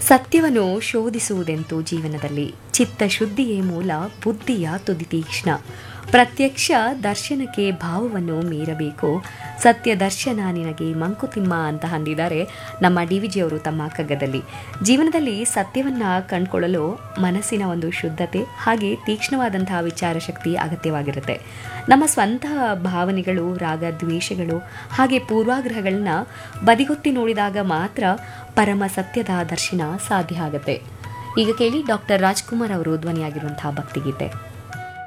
ಸತ್ಯವನ್ನು ಶೋಧಿಸುವುದೆಂತೂ ಜೀವನದಲ್ಲಿ ಚಿತ್ತಶುದ್ಧಿಯೇ ಮೂಲ ಬುದ್ಧಿಯ ತುದಿ ತೀಕ್ಷ್ಣ ಪ್ರತ್ಯಕ್ಷ ದರ್ಶನಕ್ಕೆ ಭಾವವನ್ನು ಮೀರಬೇಕು ಸತ್ಯ ದರ್ಶನ ನಿನಗೆ ಮಂಕುತಿಮ್ಮ ಅಂತ ಅಂದಿದ್ದಾರೆ ನಮ್ಮ ಡಿ ವಿಜಿಯವರು ತಮ್ಮ ಕಗ್ಗದಲ್ಲಿ ಜೀವನದಲ್ಲಿ ಸತ್ಯವನ್ನ ಕಂಡುಕೊಳ್ಳಲು ಮನಸ್ಸಿನ ಒಂದು ಶುದ್ಧತೆ ಹಾಗೆ ತೀಕ್ಷ್ಣವಾದಂತಹ ವಿಚಾರ ಶಕ್ತಿ ಅಗತ್ಯವಾಗಿರುತ್ತೆ ನಮ್ಮ ಸ್ವಂತ ಭಾವನೆಗಳು ರಾಗ ದ್ವೇಷಗಳು ಹಾಗೆ ಪೂರ್ವಾಗ್ರಹಗಳನ್ನ ಬದಿಗೊತ್ತಿ ನೋಡಿದಾಗ ಮಾತ್ರ ಪರಮ ಸತ್ಯದ ದರ್ಶನ ಸಾಧ್ಯ ಆಗುತ್ತೆ ಈಗ ಕೇಳಿ ಡಾಕ್ಟರ್ ರಾಜ್ಕುಮಾರ್ ಅವರು ಧ್ವನಿಯಾಗಿರುವಂತಹ ಭಕ್ತಿಗೀತೆ